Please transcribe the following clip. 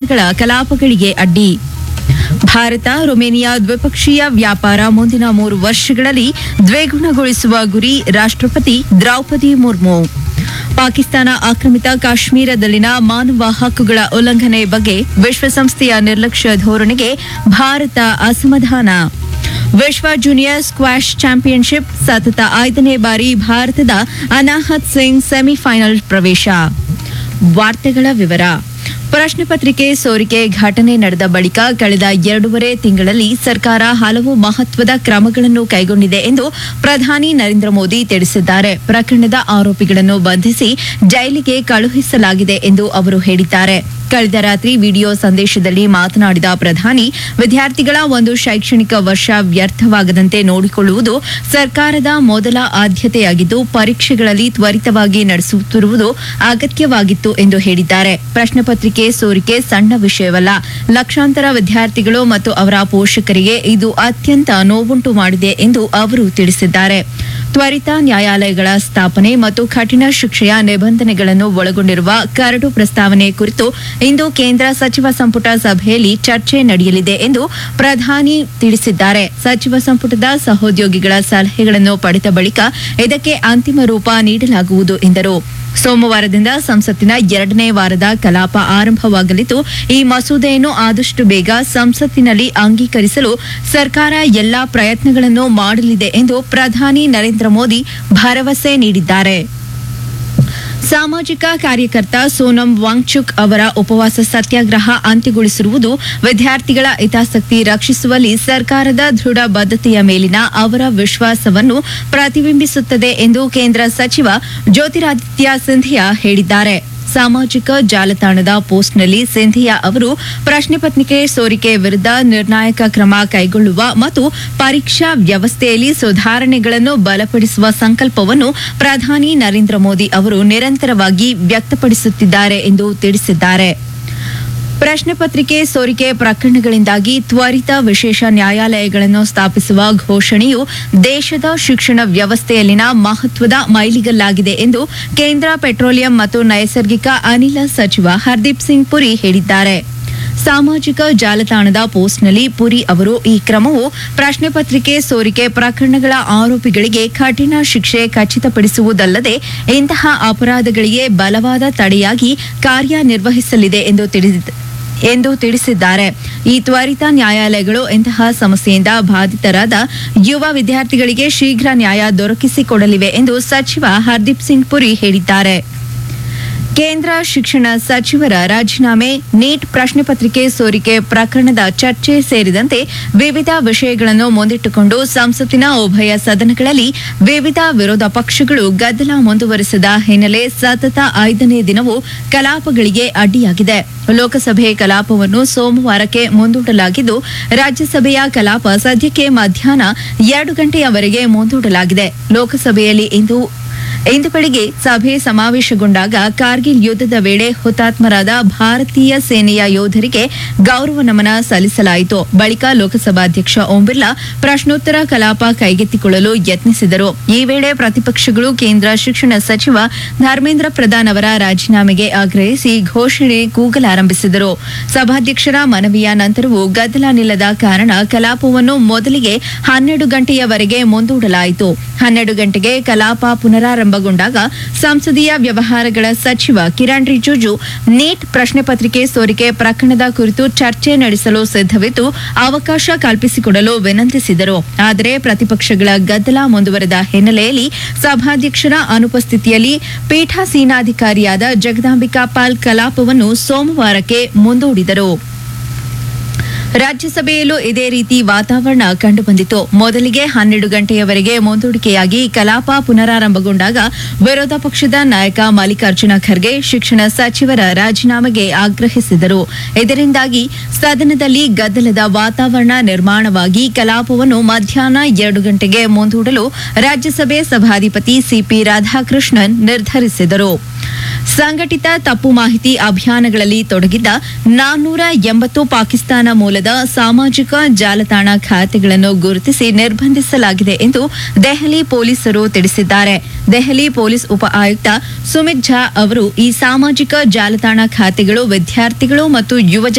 ದಿನಗಳ ಕಲಾಪಗಳಿಗೆ ಅಡ್ಡಿ ಭಾರತ ರೊಮೇನಿಯಾ ದ್ವಿಪಕ್ಷೀಯ ವ್ಯಾಪಾರ ಮುಂದಿನ ಮೂರು ವರ್ಷಗಳಲ್ಲಿ ದ್ವಿಗುಣಗೊಳಿಸುವ ಗುರಿ ರಾಷ್ಟ್ರಪತಿ ದ್ರೌಪದಿ ಮುರ್ಮು ಪಾಕಿಸ್ತಾನ ಆಕ್ರಮಿತ ಕಾಶ್ಮೀರದಲ್ಲಿನ ಮಾನವ ಹಕ್ಕುಗಳ ಉಲ್ಲಂಘನೆ ಬಗ್ಗೆ ವಿಶ್ವಸಂಸ್ಥೆಯ ನಿರ್ಲಕ್ಷ್ಯ ಧೋರಣೆಗೆ ಭಾರತ ಅಸಮಾಧಾನ ವಿಶ್ವ ಜೂನಿಯರ್ ಸ್ಕ್ವಾಷ್ ಚಾಂಪಿಯನ್ಶಿಪ್ ಸತತ ಐದನೇ ಬಾರಿ ಭಾರತದ ಅನಾಹತ್ ಸಿಂಗ್ ಸೆಮಿಫೈನಲ್ ಪ್ರವೇಶ ವಾರ್ತೆಗಳ ವಿವರ ಪ್ರಶ್ನೆ ಪತ್ರಿಕೆ ಸೋರಿಕೆ ಘಟನೆ ನಡೆದ ಬಳಿಕ ಕಳೆದ ಎರಡೂವರೆ ತಿಂಗಳಲ್ಲಿ ಸರ್ಕಾರ ಹಲವು ಮಹತ್ವದ ಕ್ರಮಗಳನ್ನು ಕೈಗೊಂಡಿದೆ ಎಂದು ಪ್ರಧಾನಿ ನರೇಂದ್ರ ಮೋದಿ ತಿಳಿಸಿದ್ದಾರೆ ಪ್ರಕರಣದ ಆರೋಪಿಗಳನ್ನು ಬಂಧಿಸಿ ಜೈಲಿಗೆ ಕಳುಹಿಸಲಾಗಿದೆ ಎಂದು ಅವರು ಹೇಳಿದ್ದಾರೆ ಕಳೆದ ರಾತ್ರಿ ವಿಡಿಯೋ ಸಂದೇಶದಲ್ಲಿ ಮಾತನಾಡಿದ ಪ್ರಧಾನಿ ವಿದ್ಯಾರ್ಥಿಗಳ ಒಂದು ಶೈಕ್ಷಣಿಕ ವರ್ಷ ವ್ಯರ್ಥವಾಗದಂತೆ ನೋಡಿಕೊಳ್ಳುವುದು ಸರ್ಕಾರದ ಮೊದಲ ಆದ್ಯತೆಯಾಗಿದ್ದು ಪರೀಕ್ಷೆಗಳಲ್ಲಿ ತ್ವರಿತವಾಗಿ ನಡೆಸುತ್ತಿರುವುದು ಅಗತ್ಯವಾಗಿತ್ತು ಎಂದು ಹೇಳಿದ್ದಾರೆ ಪ್ರಶ್ನೆ ಪತ್ರಿಕೆ ಸೋರಿಕೆ ಸಣ್ಣ ವಿಷಯವಲ್ಲ ಲಕ್ಷಾಂತರ ವಿದ್ಯಾರ್ಥಿಗಳು ಮತ್ತು ಅವರ ಪೋಷಕರಿಗೆ ಇದು ಅತ್ಯಂತ ನೋವುಂಟು ಮಾಡಿದೆ ಎಂದು ಅವರು ತಿಳಿಸಿದ್ದಾರೆ ತ್ವರಿತ ನ್ಯಾಯಾಲಯಗಳ ಸ್ಥಾಪನೆ ಮತ್ತು ಕಠಿಣ ಶಿಕ್ಷೆಯ ನಿಬಂಧನೆಗಳನ್ನು ಒಳಗೊಂಡಿರುವ ಕರಡು ಪ್ರಸ್ತಾವನೆ ಕುರಿತು ಇಂದು ಕೇಂದ್ರ ಸಚಿವ ಸಂಪುಟ ಸಭೆಯಲ್ಲಿ ಚರ್ಚೆ ನಡೆಯಲಿದೆ ಎಂದು ಪ್ರಧಾನಿ ತಿಳಿಸಿದ್ದಾರೆ ಸಚಿವ ಸಂಪುಟದ ಸಹೋದ್ಯೋಗಿಗಳ ಸಲಹೆಗಳನ್ನು ಪಡೆದ ಬಳಿಕ ಇದಕ್ಕೆ ಅಂತಿಮ ರೂಪ ನೀಡಲಾಗುವುದು ಎಂದರು ಸೋಮವಾರದಿಂದ ಸಂಸತ್ತಿನ ಎರಡನೇ ವಾರದ ಕಲಾಪ ಆರಂಭವಾಗಲಿದ್ದು ಈ ಮಸೂದೆಯನ್ನು ಆದಷ್ಟು ಬೇಗ ಸಂಸತ್ತಿನಲ್ಲಿ ಅಂಗೀಕರಿಸಲು ಸರ್ಕಾರ ಎಲ್ಲಾ ಪ್ರಯತ್ನಗಳನ್ನು ಮಾಡಲಿದೆ ಎಂದು ಪ್ರಧಾನಿ ನರೇಂದ್ರ ಮೋದಿ ಭರವಸೆ ನೀಡಿದ್ದಾರೆ ಸಾಮಾಜಿಕ ಕಾರ್ಯಕರ್ತ ಸೋನಂ ವಾಂಗ್ಚುಕ್ ಅವರ ಉಪವಾಸ ಸತ್ಯಾಗ್ರಹ ಅಂತ್ಯಗೊಳಿಸಿರುವುದು ವಿದ್ಯಾರ್ಥಿಗಳ ಹಿತಾಸಕ್ತಿ ರಕ್ಷಿಸುವಲ್ಲಿ ಸರ್ಕಾರದ ದೃಢ ಬದ್ಧತೆಯ ಮೇಲಿನ ಅವರ ವಿಶ್ವಾಸವನ್ನು ಪ್ರತಿಬಿಂಬಿಸುತ್ತದೆ ಎಂದು ಕೇಂದ್ರ ಸಚಿವ ಜ್ಯೋತಿರಾದಿತ್ಯ ಸಿಂಧಿಯಾ ಹೇಳಿದ್ದಾರೆ ಸಾಮಾಜಿಕ ಜಾಲತಾಣದ ಪೋಸ್ಟ್ನಲ್ಲಿ ಸಿಂಧಿಯಾ ಅವರು ಪ್ರಶ್ನೆ ಪತ್ರಿಕೆ ಸೋರಿಕೆ ವಿರುದ್ಧ ನಿರ್ಣಾಯಕ ಕ್ರಮ ಕೈಗೊಳ್ಳುವ ಮತ್ತು ಪರೀಕ್ಷಾ ವ್ಯವಸ್ಥೆಯಲ್ಲಿ ಸುಧಾರಣೆಗಳನ್ನು ಬಲಪಡಿಸುವ ಸಂಕಲ್ಪವನ್ನು ಪ್ರಧಾನಿ ನರೇಂದ್ರ ಮೋದಿ ಅವರು ನಿರಂತರವಾಗಿ ವ್ಯಕ್ತಪಡಿಸುತ್ತಿದ್ದಾರೆ ಎಂದು ತಿಳಿಸಿದ್ದಾರೆ ಪ್ರಶ್ನೆ ಪತ್ರಿಕೆ ಸೋರಿಕೆ ಪ್ರಕರಣಗಳಿಂದಾಗಿ ತ್ವರಿತ ವಿಶೇಷ ನ್ಯಾಯಾಲಯಗಳನ್ನು ಸ್ಥಾಪಿಸುವ ಘೋಷಣೆಯು ದೇಶದ ಶಿಕ್ಷಣ ವ್ಯವಸ್ಥೆಯಲ್ಲಿನ ಮಹತ್ವದ ಮೈಲಿಗಲ್ಲಾಗಿದೆ ಎಂದು ಕೇಂದ್ರ ಪೆಟ್ರೋಲಿಯಂ ಮತ್ತು ನೈಸರ್ಗಿಕ ಅನಿಲ ಸಚಿವ ಹರ್ದೀಪ್ ಸಿಂಗ್ ಪುರಿ ಹೇಳಿದ್ದಾರೆ ಸಾಮಾಜಿಕ ಜಾಲತಾಣದ ಪೋಸ್ಟ್ನಲ್ಲಿ ಪುರಿ ಅವರು ಈ ಕ್ರಮವು ಪ್ರಶ್ನೆ ಪತ್ರಿಕೆ ಸೋರಿಕೆ ಪ್ರಕರಣಗಳ ಆರೋಪಿಗಳಿಗೆ ಕಠಿಣ ಶಿಕ್ಷೆ ಖಚಿತಪಡಿಸುವುದಲ್ಲದೆ ಇಂತಹ ಅಪರಾಧಗಳಿಗೆ ಬಲವಾದ ತಡೆಯಾಗಿ ಕಾರ್ಯನಿರ್ವಹಿಸಲಿದೆ ಎಂದು ತಿಳಿಸಿದ್ದಾರೆ ಎಂದು ತಿಳಿಸಿದ್ದಾರೆ ಈ ತ್ವರಿತ ನ್ಯಾಯಾಲಯಗಳು ಇಂತಹ ಸಮಸ್ಯೆಯಿಂದ ಬಾಧಿತರಾದ ಯುವ ವಿದ್ಯಾರ್ಥಿಗಳಿಗೆ ಶೀಘ್ರ ನ್ಯಾಯ ದೊರಕಿಸಿಕೊಡಲಿವೆ ಎಂದು ಸಚಿವ ಹರ್ದೀಪ್ ಸಿಂಗ್ ಪುರಿ ಹೇಳಿದ್ದಾರೆ ಕೇಂದ್ರ ಶಿಕ್ಷಣ ಸಚಿವರ ರಾಜೀನಾಮೆ ನೀಟ್ ಪ್ರಶ್ನೆ ಪತ್ರಿಕೆ ಸೋರಿಕೆ ಪ್ರಕರಣದ ಚರ್ಚೆ ಸೇರಿದಂತೆ ವಿವಿಧ ವಿಷಯಗಳನ್ನು ಮುಂದಿಟ್ಟುಕೊಂಡು ಸಂಸತ್ತಿನ ಉಭಯ ಸದನಗಳಲ್ಲಿ ವಿವಿಧ ವಿರೋಧ ಪಕ್ಷಗಳು ಗದ್ದಲ ಮುಂದುವರೆಸಿದ ಹಿನ್ನೆಲೆ ಸತತ ಐದನೇ ದಿನವೂ ಕಲಾಪಗಳಿಗೆ ಅಡ್ಡಿಯಾಗಿದೆ ಲೋಕಸಭೆ ಕಲಾಪವನ್ನು ಸೋಮವಾರಕ್ಕೆ ಮುಂದೂಡಲಾಗಿದ್ದು ರಾಜ್ಯಸಭೆಯ ಕಲಾಪ ಸದ್ಯಕ್ಕೆ ಮಧ್ಯಾಹ್ನ ಎರಡು ಗಂಟೆಯವರೆಗೆ ಮುಂದೂಡಲಾಗಿದೆ ಲೋಕಸಭೆಯಲ್ಲಿ ಇಂದು ಇಂದು ಬೆಳಿಗ್ಗೆ ಸಭೆ ಸಮಾವೇಶಗೊಂಡಾಗ ಕಾರ್ಗಿಲ್ ಯುದ್ಧದ ವೇಳೆ ಹುತಾತ್ಮರಾದ ಭಾರತೀಯ ಸೇನೆಯ ಯೋಧರಿಗೆ ಗೌರವ ನಮನ ಸಲ್ಲಿಸಲಾಯಿತು ಬಳಿಕ ಲೋಕಸಭಾಧ್ಯಕ್ಷ ಓಂ ಬಿರ್ಲಾ ಪ್ರಶ್ನೋತ್ತರ ಕಲಾಪ ಕೈಗೆತ್ತಿಕೊಳ್ಳಲು ಯತ್ನಿಸಿದರು ಈ ವೇಳೆ ಪ್ರತಿಪಕ್ಷಗಳು ಕೇಂದ್ರ ಶಿಕ್ಷಣ ಸಚಿವ ಧರ್ಮೇಂದ್ರ ಪ್ರಧಾನ್ ಅವರ ರಾಜೀನಾಮೆಗೆ ಆಗ್ರಹಿಸಿ ಘೋಷಣೆ ಕೂಗಲಾರಂಭಿಸಿದರು ಸಭಾಧ್ಯಕ್ಷರ ಮನವಿಯ ನಂತರವೂ ಗದ್ದಲ ನಿಲ್ಲದ ಕಾರಣ ಕಲಾಪವನ್ನು ಮೊದಲಿಗೆ ಹನ್ನೆರಡು ಗಂಟೆಯವರೆಗೆ ಮುಂದೂಡಲಾಯಿತು ಹನ್ನೆರಡು ಗಂಟೆಗೆ ಕಲಾಪ ಪುನರಾರಂಭಗೊಂಡಾಗ ಸಂಸದೀಯ ವ್ಯವಹಾರಗಳ ಸಚಿವ ಕಿರಣ್ ರಿಜಿಜು ನೀಟ್ ಪ್ರಶ್ನೆ ಪತ್ರಿಕೆ ಸೋರಿಕೆ ಪ್ರಕರಣದ ಕುರಿತು ಚರ್ಚೆ ನಡೆಸಲು ಸಿದ್ಧವಿದ್ದು ಅವಕಾಶ ಕಲ್ಪಿಸಿಕೊಡಲು ವಿನಂತಿಸಿದರು ಆದರೆ ಪ್ರತಿಪಕ್ಷಗಳ ಗದ್ದಲ ಮುಂದುವರೆದ ಹಿನ್ನೆಲೆಯಲ್ಲಿ ಸಭಾಧ್ಯಕ್ಷರ ಅನುಪಸ್ಥಿತಿಯಲ್ಲಿ ಪೀಠಾಸೀನಾಧಿಕಾರಿಯಾದ ಜಗದಾಂಬಿಕಾ ಪಾಲ್ ಕಲಾಪವನ್ನು ಸೋಮವಾರಕ್ಕೆ ಮುಂದೂಡಿದರು ರಾಜ್ಯಸಭೆಯಲ್ಲೂ ಇದೇ ರೀತಿ ವಾತಾವರಣ ಕಂಡುಬಂದಿತು ಮೊದಲಿಗೆ ಹನ್ನೆರಡು ಗಂಟೆಯವರೆಗೆ ಮುಂದೂಡಿಕೆಯಾಗಿ ಕಲಾಪ ಪುನರಾರಂಭಗೊಂಡಾಗ ವಿರೋಧ ಪಕ್ಷದ ನಾಯಕ ಮಲ್ಲಿಕಾರ್ಜುನ ಖರ್ಗೆ ಶಿಕ್ಷಣ ಸಚಿವರ ರಾಜೀನಾಮೆಗೆ ಆಗ್ರಹಿಸಿದರು ಇದರಿಂದಾಗಿ ಸದನದಲ್ಲಿ ಗದ್ದಲದ ವಾತಾವರಣ ನಿರ್ಮಾಣವಾಗಿ ಕಲಾಪವನ್ನು ಮಧ್ಯಾಹ್ನ ಎರಡು ಗಂಟೆಗೆ ಮುಂದೂಡಲು ರಾಜ್ಯಸಭೆ ಸಭಾಧಿಪತಿ ಸಿಪಿ ರಾಧಾಕೃಷ್ಣನ್ ನಿರ್ಧರಿಸಿದರು ಸಂಘಟಿತ ತಪ್ಪು ಮಾಹಿತಿ ಅಭಿಯಾನಗಳಲ್ಲಿ ತೊಡಗಿದ್ದ ನಾನ್ನೂರ ಎಂಬತ್ತು ಪಾಕಿಸ್ತಾನ ಮೂಲದ ಸಾಮಾಜಿಕ ಜಾಲತಾಣ ಖಾತೆಗಳನ್ನು ಗುರುತಿಸಿ ನಿರ್ಬಂಧಿಸಲಾಗಿದೆ ಎಂದು ದೆಹಲಿ ಪೊಲೀಸರು ತಿಳಿಸಿದ್ದಾರೆ ದೆಹಲಿ ಪೊಲೀಸ್ ಉಪ ಆಯುಕ್ತ ಸುಮಿತ್ ಝಾ ಅವರು ಈ ಸಾಮಾಜಿಕ ಜಾಲತಾಣ ಖಾತೆಗಳು ವಿದ್ಯಾರ್ಥಿಗಳು ಮತ್ತು ಯುವ